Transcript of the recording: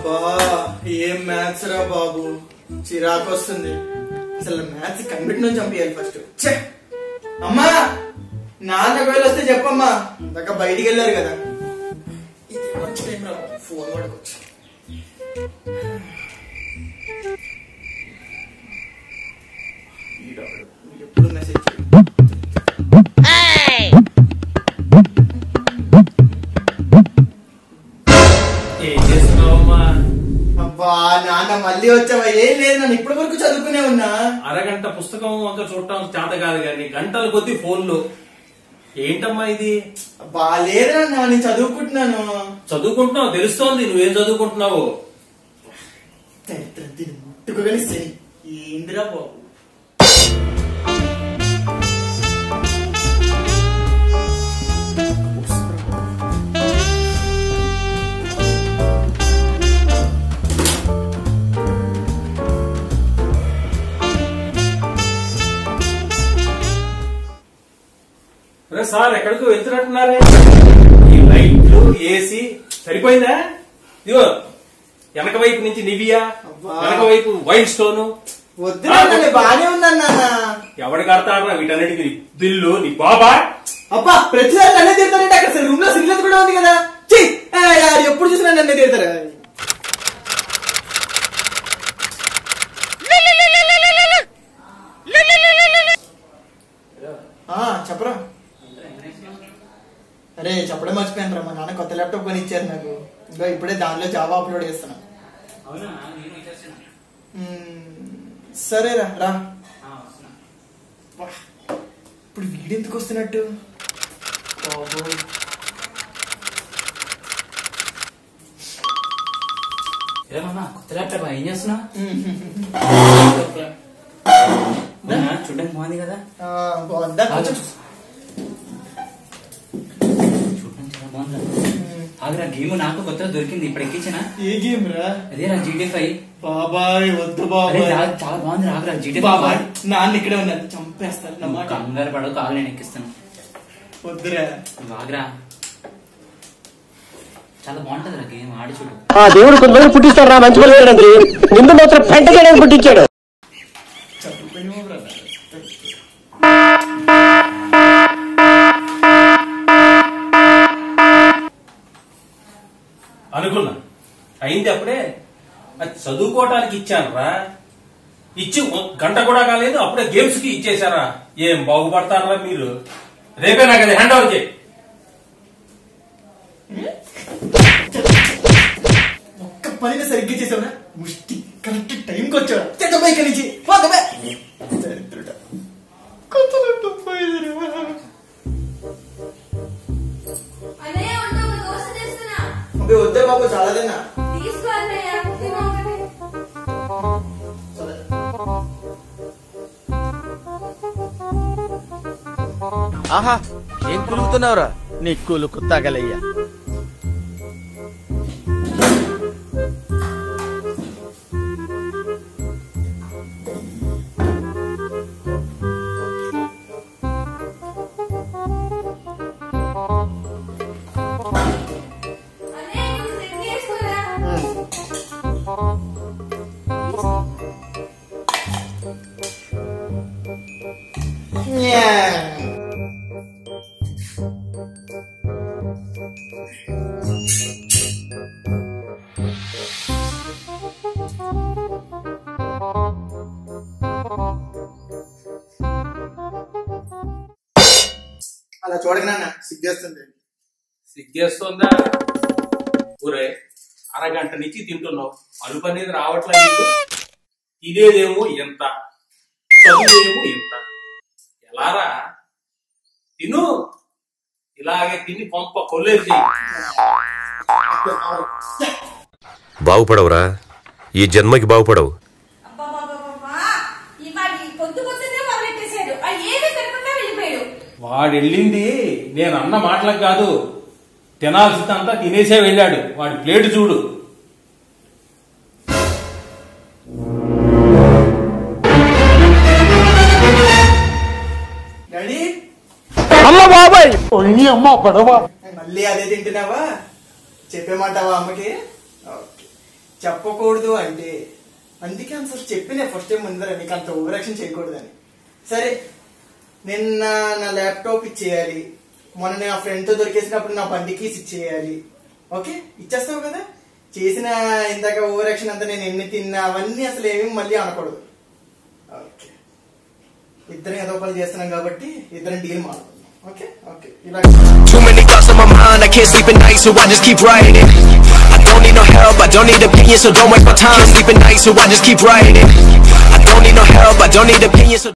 అబ్బా ఏం మ్యాథ్స్ రా బాబు చిరాకు వస్తుంది అసలు మ్యాథ్స్ కంప్యూటర్ నుంచి చంపేయాలి ఫస్ట్ ఛే! అమ్మా నాన్న ఒకవేళ వస్తే చెప్పమ్మా ఇందాక బయటికి వెళ్ళారు కదా ఇది మంచి టైం రా బాబు. ఫోన్ పడుకోవచ్చు ఈడొకడు. ఎప్పుడు మెసేజ్ ఏం చేస్తున్నావమ్మా అబ్బా నాన్న మళ్ళీ వచ్చావా ఏం లేదు నన్ను ఇప్పటి వరకు చదువుకునే ఉన్నా అరగంట పుస్తకం అంత చూడటం చేత కాదు కానీ గంటల కొద్ది ఫోన్లు ఏంటమ్మా ఇది అబ్బా లేదు నాన్న నేను చదువుకుంటున్నాను చదువుకుంటున్నావు తెలుస్తోంది నువ్వేం చదువుకుంటున్నావు దరిద్రం దీన్ని ముట్టుకోగలి శని ఏందిరా బాబు అరే సార్ ఎక్కడికి వెళ్తున్నట్టున్నారే ఈ లైట్లు ఏసీ సరిపోయిందా ఇదిగో వెనక వైపు నుంచి నివియా అబ్బా. వెనక వైపు వైల్డ్ స్టోన్ వద్దు నాన్న బానే ఉన్నాను నాన్న ఎవడు కడతారా వీటన్నిటికి నీ బిల్లు నీ బాబా అబ్బా ప్రతిసారి నన్నే తిడతారంటే అక్కడ రూమ్ లో సిగ్నల్ కూడా ఉంది కదా ఛీ! ఆ, యార్, ఎప్పుడు చూసినా నన్నే తిడతారు ఆ, చెప్పరా అరే చెప్పడం మర్చిపోయాను రా మా నాన్న కొత్త ల్యాప్టాప్ కొని ఇచ్చారు నాకు ఇంకా ఇప్పుడే దానిలో జావా అప్లోడ్ చేస్తున్నా మ్మ్, సరేరా రా వా, ఇప్పుడు వీడెందుకు వస్తున్నట్టు బాబోయ్. ఏమన్నా కొత్త ల్యాప్టాప్ ఏం చేస్తున్నా మ్మ్. చూడడానికి బాగుంది కదా ఆ, బాగుందా కొంచెం చూడడానికి చాలా బాగుంది మ్మ్. ఆగ్రా గేమ్ నాకు కొత్తగా దొరికింది ఇప్పుడు ఎక్కించిన ఏ గేమ్ రా అదేరా జీటీ ఫైవ్ బాబాయ్ వద్దు అరే బాబాయ్ చాలా చాలా బాగుంది ఆగ్రా జీటీ బాబాయ్ నాన్న ఇక్కడే ఉన్నారు చంపేస్తారు నా మాట కంగారు పడవు కాలు నేను ఎక్కిస్తాను వద్దురా నువ్వు ఆగ్రా చాలా బాగుంటది రా గేమ్ ఆడి చూడు ఆ దేవుడు కొంతమంది పుట్టిస్తాడు రా మంచి పని చేయడానికి ముందు మాత్రం పెంట చేయడానికి పుట్టించాడు చదువుకుని అనుకున్నా అయింది అప్పుడే అది చదువుకోవటానికి ఇచ్చాను రా ఇచ్చి ఒ- గంట కూడా కాలేదు అప్పుడే గేమ్స్ కి ఇచ్చేసారా ఏం బాగుపడతారా మీరు రేపే నాకు అది హ్యాండ్ ఓవర్ చేయి ఒక్క పనిగా సరిగ్గా చేసావురా ముష్టి కరెక్ట్ టైంకి వచ్చాడు చెడ్డ ఇక్కడి నుంచి పోదమే దరిద్రుడా. కొత్త laptop పోయిందిరా. అన్నయ్య ఉండు ఒక దోశ చేస్తున్నా అబ్బే వద్దే బాబు చాలా తిన్నా తీసుకో అన్నయ్య తిను ఒకటి సరే. ఆహా ఏం కులుకుతున్నావురా నీ కులుకు తగలయ్యా అన్నయ్య నువ్వు సెట్ చేసుకోరా న్యా. అలా చూడక నాన్న సిగ్గేస్తుంది సిగ్గేస్తుందా ఊరే అరగంట నుంచి తింటున్నావు అలుపు అనేది రావట్లేదు నీకు? తినేదేమో ఎంత చదువుదేమో ఎంత ఎలారా తిను ఇలాగే తిని కొంప కొల్లేరు చెయ్యి బాగుపడవురా ఈ జన్మకి బాగుపడవు అబ్బబ్బబ్బబ్బా ఇవాళ పొద్దు పొద్దునే మొదలెట్టేశాడు ఆ ఏమీ తినకుండా వెళ్ళిపోయాడు వాడు వెళ్ళింది నేను అన్న మాటలకు కాదు తినాల్సిందంతా తినేసే వెళ్ళాడు వాడి ప్లేట్ చూడు డాడీ అమ్మ బాబాయ్ నీ అమ్మ పడవ మళ్ళీ అదే తింటున్నావా చెప్పేమంటావా అమ్మకి ఓకే చెప్పకూడదు అంటే అందుకే అసలు చెప్పిన ఫస్ట్ టైం ముందర నీకు అంత ఓవర్ యాక్షన్ చేయకూడదని సరే నిన్న నా ల్యాప్టాప్ ఇచ్చేయాలి మొన్న నా ఫ్రెండ్ తో దొరికేసినప్పుడు నా బండి కీస్ ఇచ్చేయాలి ఓకే ఇచ్చేస్తావు కదా చేసిన ఇందాక ఓవర్ యాక్షన్ అంతా నేను ఎన్ని తిన్నా అవన్నీ అసలు ఏమీ మళ్ళీ అనకూడదు ఓకే ఇద్దరం ఏదో పని చేస్తున్నాం కాబట్టి ఇద్దరం డీల్ మాట్లాడుతున్నాం ఓకే ఓకే ఇలా Too many thoughts on my mind, I can't sleep at night, so I just keep writing. I don't need no help, I don't need opinions, so don't waste my time. Can't sleep at night, so I just keep writing. I don't need no help, I don't need opinions, so